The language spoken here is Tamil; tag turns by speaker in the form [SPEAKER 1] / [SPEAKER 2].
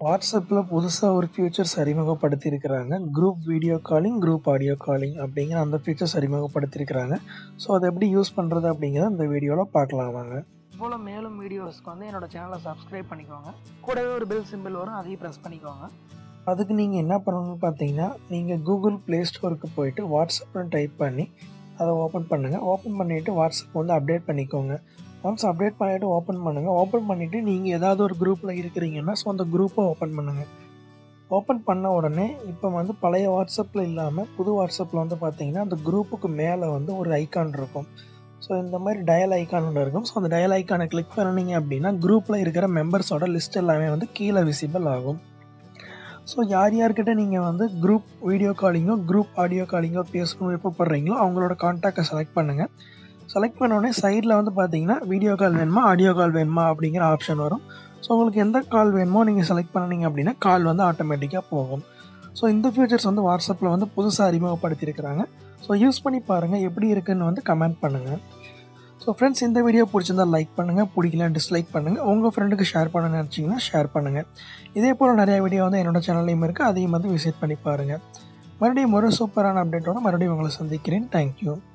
[SPEAKER 1] வாட்ஸ்அப்பில் புதுசாக ஒரு ஃபியூச்சர்ஸ் அறிமுகப்படுத்தியிருக்கிறாங்க group video calling group audio calling அப்படிங்கிற அந்த ஃபீச்சர்ஸ் அறிமுகப்படுத்தியிருக்கிறாங்க ஸோ அதை எப்படி யூஸ் பண்ணுறது அப்படிங்கிறத இந்த வீடியோவில் பார்க்கலாம் வாங்க
[SPEAKER 2] போல் மேலும் வீடியோஸ்க்கு வந்து என்னோட சேனலை சப்ஸ்கிரைப் பண்ணிக்கோங்க கூடவே ஒரு பெல் சிம்பிள் வரும் அதையும் ப்ரெஸ் பண்ணிக்கோங்க
[SPEAKER 1] அதுக்கு நீங்கள் என்ன பண்ணணும்னு பார்த்தீங்கன்னா நீங்கள் கூகுள் ப்ளே ஸ்டோருக்கு போயிட்டு வாட்ஸ்அப்னு டைப் பண்ணி அதை ஓப்பன் பண்ணுங்கள் ஓப்பன் பண்ணிவிட்டு வாட்ஸ்அப் வந்து அப்டேட் பண்ணிக்கோங்க ஒன்ஸ் அப்டேட் பண்ணிவிட்டு ஓப்பன் பண்ணுங்கள் ஓப்பன் பண்ணிவிட்டு நீங்கள் ஏதாவது ஒரு குரூப்பில் இருக்கிறீங்கன்னா ஸோ அந்த குரூப்பை ஓப்பன் பண்ணுங்கள் ஓப்பன் பண்ண உடனே இப்போ வந்து பழைய வாட்ஸ்அப்பில் இல்லாமல் புது வாட்ஸ்அப்பில் வந்து பார்த்தீங்கன்னா அந்த குரூப்புக்கு மேலே வந்து ஒரு ஐக்கான் இருக்கும் ஸோ இந்த மாதிரி டயல் ஐக்கான் ஒன்று இருக்கும் ஸோ அந்த டயல் ஐக்கானை கிளிக் பண்ணினீங்க அப்படின்னா குரூப்பில் இருக்கிற மெம்பர்ஸோட லிஸ்ட் எல்லாமே வந்து கீழே விசிபிள் ஆகும் ஸோ யார் யார்கிட்ட நீங்கள் வந்து குரூப் வீடியோ காலிங்கோ குரூப் ஆடியோ காலிங்கோ பேசணும் விருப்பப்படுறீங்களோ அவங்களோட கான்டாக்டை செலக்ட் பண்ணுங்கள் செலக்ட் பண்ணோடனே சைடில் வந்து பார்த்தீங்கன்னா வீடியோ கால் வேணுமா ஆடியோ கால் வேணுமா அப்படிங்கிற ஆப்ஷன் வரும் ஸோ உங்களுக்கு எந்த கால் வேணுமோ நீங்கள் செலக்ட் பண்ணிங்க அப்படின்னா கால் வந்து ஆட்டோமேட்டிக்காக போகும் ஸோ இந்த ஃபீச்சர்ஸ் வந்து வாட்ஸ்அப்பில் வந்து புதுசாக அறிமுகப்படுத்தியிருக்கிறாங்க ஸோ யூஸ் பண்ணி பாருங்கள் எப்படி இருக்குன்னு வந்து கமெண்ட் பண்ணுங்கள் ஸோ ஃப்ரெண்ட்ஸ் இந்த வீடியோ பிடிச்சிருந்தா லைக் பண்ணுங்கள் பிடிக்கல டிஸ்லைக் பண்ணுங்கள் உங்கள் ஃப்ரெண்டுக்கு ஷேர் பண்ண நினச்சிங்கன்னா ஷேர் பண்ணுங்கள் இதே போல் நிறைய வீடியோ வந்து என்னோட சேனல்லையும் இருக்குது அதையும் வந்து விசிட் பண்ணி பாருங்கள் மறுபடியும் ஒரு சூப்பரான அப்டேட்டோட மறுபடியும் உங்களை சந்திக்கிறேன் தேங்க்யூ